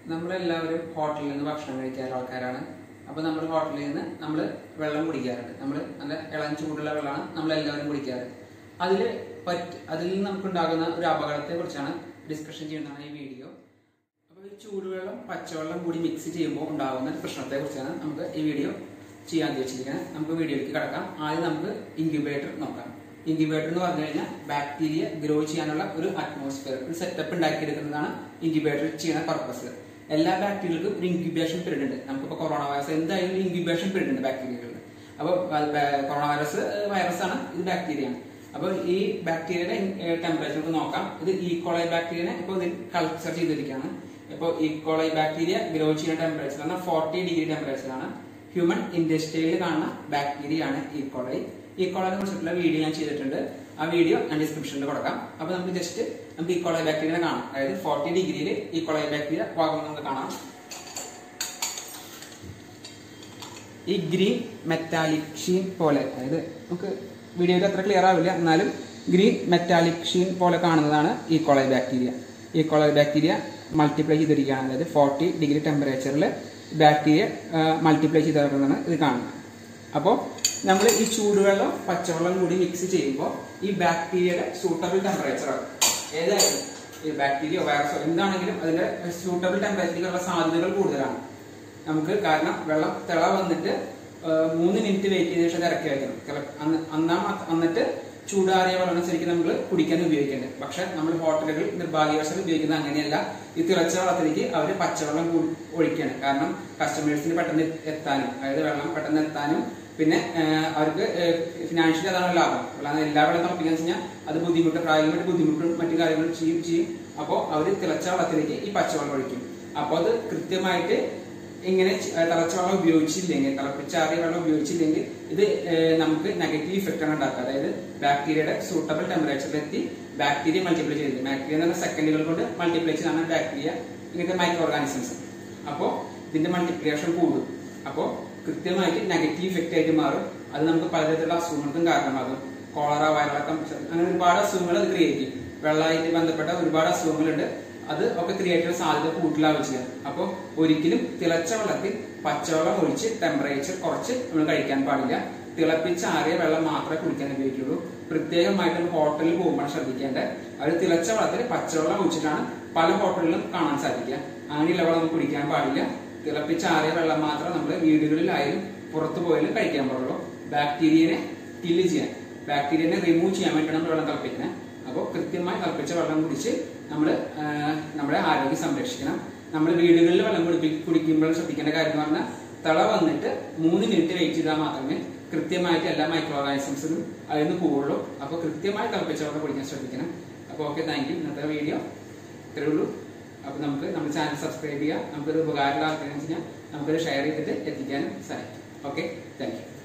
നമ്മളെല്ലാവരും ഹോട്ടലിൽ നിന്ന് ഭക്ഷണം കഴിക്കാറുള്ള ആൾക്കാരാണ് അപ്പോൾ നമ്മൾ ഹോട്ടലിൽ നിന്ന് നമ്മൾ വെള്ളം കുടിക്കാറുണ്ട് നമ്മൾ നല്ല ഇളം ചൂടുള്ള വെള്ളമാണ് നമ്മളെല്ലാവരും കുടിക്കാറ് അതിൽ പറ്റ് അതിൽ നിന്ന് നമുക്കുണ്ടാകുന്ന ഒരു അപകടത്തെ കുറിച്ചാണ് ഡിസ്കഷൻ ചെയ്യുന്നതാണ് ഈ വീഡിയോ അപ്പോൾ ഈ ചൂടുവെള്ളം പച്ചവെള്ളം കൂടി മിക്സ് ചെയ്യുമ്പോൾ ഉണ്ടാകുന്ന പ്രശ്നത്തെ കുറിച്ചാണ് നമുക്ക് ഈ വീഡിയോ ചെയ്യാൻ ഉദ്ദേശിച്ചിരിക്കുന്നത് നമുക്ക് വീഡിയോയിലേക്ക് കിടക്കാം ആദ്യം നമുക്ക് ഇൻക്യുബേറ്റർ നോക്കാം ഇൻക്യുബേറ്റർ എന്ന് പറഞ്ഞു കഴിഞ്ഞാൽ ബാക്ടീരിയ ഗ്രോ ചെയ്യാനുള്ള ഒരു അറ്റ്മോസ്ഫിയർ ഒരു സെറ്റപ്പ് ഉണ്ടാക്കിയെടുക്കുന്നതാണ് ഇൻക്യുബേറ്റർ ചെയ്യുന്ന പർപ്പസ് എല്ലാ ബാക്ടീരിയകൾക്കും ഒരു ഇൻക്യുബേഷൻ പീരീഡ് ഉണ്ട് നമുക്കിപ്പോൾ കൊറോണ വൈറസ് എന്തായാലും ഒരു ഇൻക്യുബേഷൻ പീരീഡ് ഉണ്ട് ബാക്ടീരിയകളിൽ അപ്പോൾ കൊറോണ വൈറസ് വൈറസ് ആണ് ഇത് ബാക്ടീരിയ ആണ് അപ്പോൾ ഈ ബാക്ടീരിയയുടെ ടെമ്പറേച്ചർ നമുക്ക് നോക്കാം ഇത് ഈക്കോളൈ ബാക്ടീരിയനെ ഇപ്പോൾ ഇതിൽ കൾച്ചർ ചെയ്തിരിക്കുകയാണ് ഇപ്പോൾ ഈക്കോളൈ ബാക്ടീരിയ ഗ്രോ ചെയ്യുന്ന ടെമ്പറേച്ചർ പറഞ്ഞാൽ ഫോർട്ടി ഡിഗ്രി ടെമ്പറേച്ചർ ആണ് ഹ്യൂമൻ ഇൻഡസ്ട്രിയിൽ കാണുന്ന ബാക്ടീരിയ ആണ് ഈക്കോളൈ ഈക്കോളൈനെ കുറിച്ചിട്ടുള്ള വീഡിയോ ഞാൻ ചെയ്തിട്ടുണ്ട് ആ വീഡിയോ ഞാൻ ഡിസ്ക്രിപ്ഷനിൽ കൊടുക്കാം അപ്പോൾ നമുക്ക് ജസ്റ്റ് നമുക്ക് ഈക്കോളൈ ബാക്ടീരിയനെ കാണാം അതായത് ഫോർട്ടി ഡിഗ്രിയിൽ ഈക്കോളൈ ബാക്ടീരിയ ഭാഗം നമുക്ക് കാണാം ഈ ഗ്രീൻ മെറ്റാലിക് ഷീൻ പോലെ അതായത് നമുക്ക് വീഡിയോയിൽ അത്ര ക്ലിയർ ആവില്ല എന്നാലും ഗ്രീൻ മെറ്റാലിക് ഷീൻ പോലെ കാണുന്നതാണ് E coli bacteria E coli bacteria multiply ചെയ്തിരിക്കുകയാണ് അതായത് ഫോർട്ടി ഡിഗ്രി ടെമ്പറേച്ചറിൽ ബാക്ടീരിയ മൾട്ടിപ്ലൈ ചെയ്തിരിക്കുന്നതാണ് ഇത് കാണുന്നത് അപ്പോൾ നമ്മൾ ഈ ചൂടുവെള്ളം പച്ചവെള്ളം കൂടി മിക്സ് ചെയ്യുമ്പോൾ ഈ ബാക്ടീരിയയുടെ സൂട്ടബിൾ ടെമ്പറേച്ചർ ഏതായാലും ഈ ബാക്ടീരിയ വൈറസോ എന്താണെങ്കിലും അതിന്റെ സൂട്ടബിൾ ടെമ്പറേച്ചറിലുള്ള സാധ്യതകൾ കൂടുതലാണ് നമുക്ക് കാരണം വെള്ളം തിള വന്നിട്ട് ഏഹ്, മൂന്ന് മിനിറ്റ് വെയിറ്റ് ചെയ്ത ശേഷം അത് ഇറക്കി വയ്ക്കണം തിള- അന്ന് അന്നാ മ- എന്നിട്ട് ചൂടാറിയ വെള്ളം ശരിക്കും നമ്മൾ കുടിക്കാൻ ഉപയോഗിക്കേണ്ടത് പക്ഷെ നമ്മൾ ഹോട്ടലുകൾ നിർഭാഗ്യവശാൽ ഉപയോഗിക്കുന്നത് അങ്ങനെയല്ല ഈ തിളച്ച വെള്ളത്തിലേക്ക് അവർ പച്ചവെള്ളം കൂടി ഒഴിക്കുകയാണ് കാരണം കസ്റ്റമേഴ്സിന് പെട്ടെന്ന് എത്താനും അതായത് വെള്ളം പെട്ടെന്ന് എത്താനും പിന്നെ ഏഹ്, അവർക്ക് ഫിനാൻഷ്യലി അതാണ് ലാഭം അല്ലാതെ എല്ലാ വെള്ളം തിളപ്പിക്കാന്ന് വെച്ച് കഴിഞ്ഞാൽ അത് ബുദ്ധിമുട്ട് പ്രായോഗികമായിട്ട് ബുദ്ധിമുട്ടും മറ്റു കാര്യങ്ങളും ചെയ്യും ചെയ്യും അപ്പോൾ അവർ തിളച്ച വെള്ളത്തിലേക്ക് ഈ പച്ചവെള്ളം ഒഴിക്കും അപ്പോൾ അത് കൃത്യമായിട്ട് ഇങ്ങനെ ച- ഏഹ് തിളച്ച വെള്ളം ഉപയോഗിച്ചില്ലെങ്കിൽ തിളപ്പിച്ചാറിയ വെള്ളം ഉപയോഗിച്ചില്ലെങ്കിൽ ഇത് ഏഹ് നമുക്ക് നെഗറ്റീവ് ഇഫക്റ്റ് ആണ് ഉണ്ടാക്കുക അതായത് ബാക്ടീരിയയുടെ സൂട്ടബിൾ ടെമ്പറേച്ചറിലെത്തി ബാക്ടീരിയ മൾട്ടിപ്ലൈ ചെയ്ത് ബാക്ടീരിയ എന്ന് പറഞ്ഞ സെക്കൻഡുകൾ കൊണ്ട് മൾട്ടിപ്ലൈ ചെയ്താണ് ബാക്ടീരിയ ഇങ്ങനത്തെ മൈക്രോ ഓർഗാനിസംസ് അപ്പോൾ ഇതിന്റെ മൾട്ടിപ്ലിക്കേഷൻ കൂടും അപ്പോൾ കൃത്യമായിട്ട് നെഗറ്റീവ് ഇഫക്റ്റ് ആയിട്ട് മാറും അത് നമുക്ക് പലതരത്തിലുള്ള അസുഖങ്ങൾക്കും കാരണമാകും കോളറ വയറിളക്കം അങ്ങനെ ഒരുപാട് അസുഖങ്ങൾ അത് ക്രിയേറ്റ് ചെയ്യും വെള്ളമായിട്ട് ബന്ധപ്പെട്ട ഒരുപാട് അസുഖങ്ങളുണ്ട് അത് ഒക്കെ ക്രിയേറ്റ് ചെയ്യാൻ സാധ്യത കൂടുതലാവുക ചെയ്യാം അപ്പോൾ ഒരിക്കലും തിളച്ച വെള്ളത്തിൽ പച്ചവെള്ളം ഒഴിച്ച് ടെമ്പറേച്ചർ കുറച്ച് നമ്മൾ കഴിക്കാൻ പാടില്ല തിളപ്പിച്ചാറിയ വെള്ളം മാത്രമേ കുടിക്കാൻ ഉപയോഗിക്കുള്ളൂ പ്രത്യേകമായിട്ട് നമ്മൾ ഹോട്ടലിൽ പോകുമ്പോൾ ശ്രദ്ധിക്കേണ്ടത് അവർ തിളച്ച വെള്ളത്തിൽ പച്ചവെള്ളം ഒഴിച്ചിട്ടാണ് പല ഹോട്ടലിലും കാണാൻ സാധിക്കുക അങ്ങനെയുള്ള വെള്ളം നമുക്ക് കുടിക്കാൻ പാടില്ല തിളപ്പിച്ചാറിയ വെള്ളം മാത്രം നമ്മൾ വീടുകളിലായാലും പുറത്തു പോയാലും കഴിക്കാൻ പാടുള്ളൂ ബാക്ടീരിയനെ കില്ല് ചെയ്യാൻ ബാക്ടീരിയനെ റിമൂവ് ചെയ്യാൻ വേണ്ടിയാണ് നമ്മൾ വെള്ളം തിളപ്പിക്കുന്നത് അപ്പോൾ കൃത്യമായി തിളപ്പിച്ച വെള്ളം കുടിച്ച് നമ്മൾ നമ്മുടെ ആരോഗ്യം സംരക്ഷിക്കണം നമ്മൾ വീടുകളിൽ വെള്ളം കുടിപ്പി കുടിക്കുമ്പോൾ ശ്രദ്ധിക്കേണ്ട കാര്യം എന്ന് പറഞ്ഞാൽ തിള വന്നിട്ട് മൂന്ന് മിനിറ്റ് വെയിറ്റ് ചെയ്താൽ മാത്രമേ കൃത്യമായിട്ട് എല്ലാ മൈക്രോ ഓർഗാനിസംസിനും അതിൽ നിന്ന് പോവുള്ളൂ അപ്പോൾ കൃത്യമായി തിളപ്പിച്ച വെള്ളം കുടിക്കാൻ ശ്രദ്ധിക്കണം അപ്പോൾ ഓക്കെ താങ്ക് യു ഇന്നത്തെ വീഡിയോ ഇത്രേ ഉള്ളൂ അപ്പോൾ നമുക്ക് നമ്മുടെ ചാനൽ സബ്സ്ക്രൈബ് ചെയ്യുക നമുക്കൊരു ഉപകാരമുള്ള ആൾക്കാരെന്ന് വെച്ച് കഴിഞ്ഞാൽ നമുക്കത് ഷെയർ ചെയ്തിട്ട് എത്തിക്കാനും സാധിക്കും ഓക്കെ താങ്ക് യു